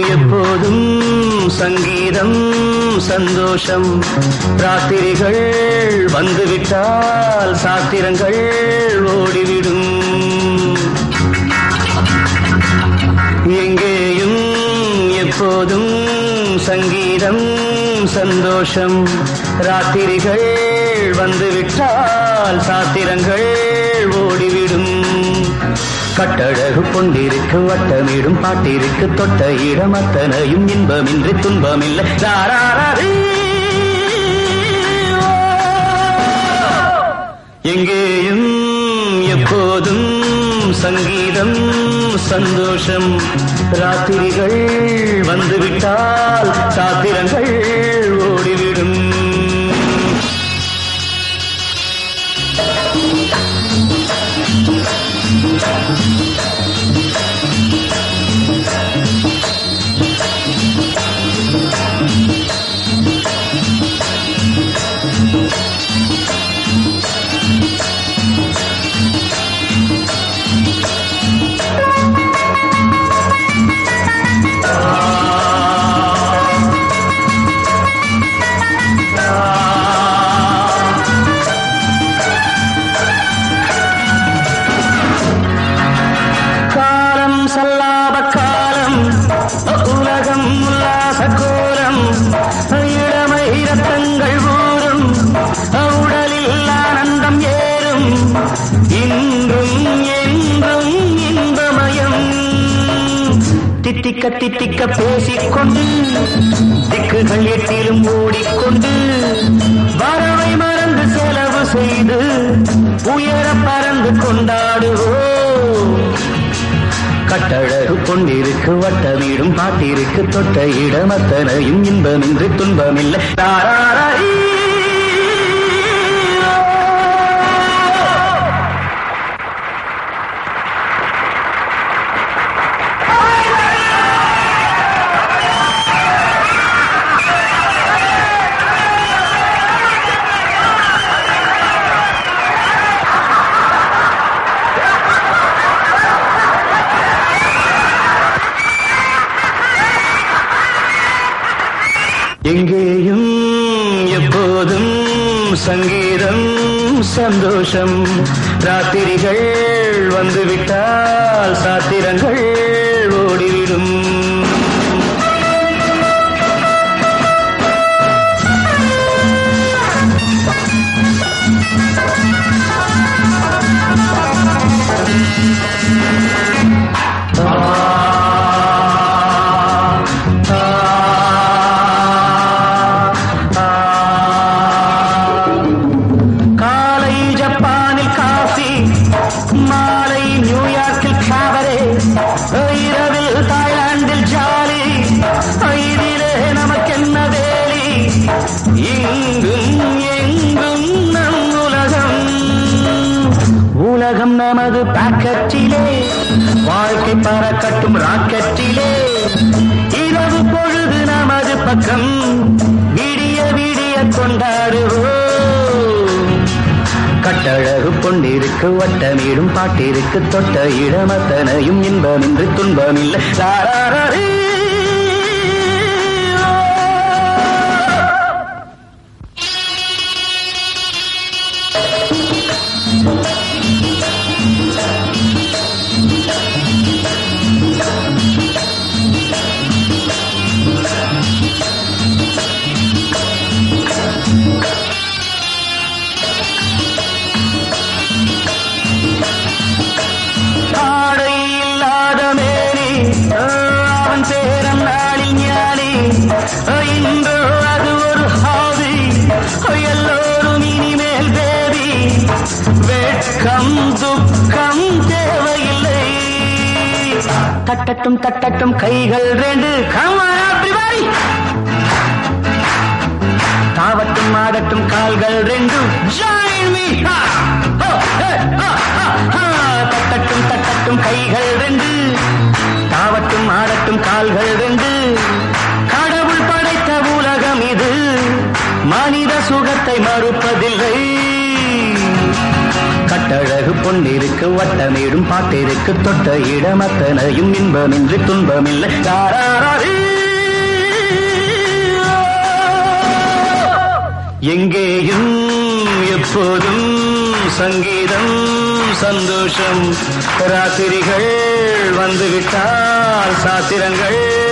எப்போதும் சங்கீதம் சந்தோஷம் ராத்திரிகள் வந்துவிட்டால் சாத்திரங்கள் ஓடிவிடும் எங்கேயும் எப்போதும் சங்கீதம் சந்தோஷம் ராத்திரிகள் வந்துவிட்டால் சாத்திரங்கள் ஓடிவிடும் கட்டழகு கொண்டிருக்கு வட்டமிடும் பாட்டிருக்கு தொட்ட இடம் அத்தனையும் இன்பமின்றி துன்பமில்லை தாராரீ. எங்கேயும் எப்போதும் சங்கீதம் சந்தோஷம் ராத்திரிகள் வந்துவிட்டால் சாத்திரங்கள் ஓடிவிடும் காலம் சல்லாப காலம் உலகம் உல்லாச கோலம் இளமை ரத்தங்கள் ஊறும் உடலில் ஆனந்தம் ஏறும் இன்றும் என்றும் இன்பமயம் தித்திக்க தித்திக்க பேசிக்கொண்டு திக்குகள் எட்டிலும் ஓடிக்கொண்டு வரவை மறந்து செலவு செய்து உயர பறந்து கொண்டாடுவோம் கட்டழகு கொண்டிருக்கு வட்டமிடும் பாட்டிருக்கு தொட்ட இடம் அத்தனையும் இன்பமின்றி துன்பமில்லை தாராரீ. எங்கேயும் எப்போதும் சங்கீதம் சந்தோஷம் ராத்திரிகள் வந்துவிட்டால் சாத்திரங்கள் ஓடிவிடும் காலை ஜப்பானில் காஃபி மாலை நியூயார்க்கில் காவரே இரவில் தாய்லாந்தில் ஜாலி இதிலே நமக்கென்ன வேலி இங்கும் எங்கும் நம் உலகம் உலகம் நமது பாக்கெட்டிலே வாழ்க்கை பறக்கட்டும் ராக்கெட்டிலே இரவு பொழுது நமது பக்கம் விடிய விடிய கொண்டாடுவோம் கட்டழகு கொண்டிருக்கு வட்டமிடும் பாட்டிருக்கு தொட்ட இடமத்தனையும் இன்பமின்றி துன்பமில்லை தாராரீ. ஆடை இல்லாத மேனி அவன் பேரன் நாளில் ஞானி இன்று அது ஒரு ஹாவி எல்லோரும் இனிமேல் தேவி வெட்கம் துக்கம் தேவையில்லை தட்டட்டும் தட்டட்டும் கைகள் ரெண்டு கமான் everybody தாவட்டும் ஆடட்டும் கால்கள் ரெண்டும் join me ha! ho, hey, ha, ha, ha! தட்டட்டும் தட்டட்டும் கைகள் ரெண்டு தாவட்டும் ஆடட்டும் கால்கள் ரெண்டு கடவுள் படைத்த உலகம் இது மனித சுகத்தை மறுப்பதில்லை கட்ட கட்டழகு பொன்னிருக்கு வட்டமேடும் பாட்டிருக்கு தொட்ட இடம் அத்தனையும் இன்பமின்றி துன்பமில்லை தாராரீ. எங்கேயும் எப்போதும் சங்கீதம் சந்தோஷம் ராத்திரிகள் வந்துவிட்டால் சாத்திரங்கள்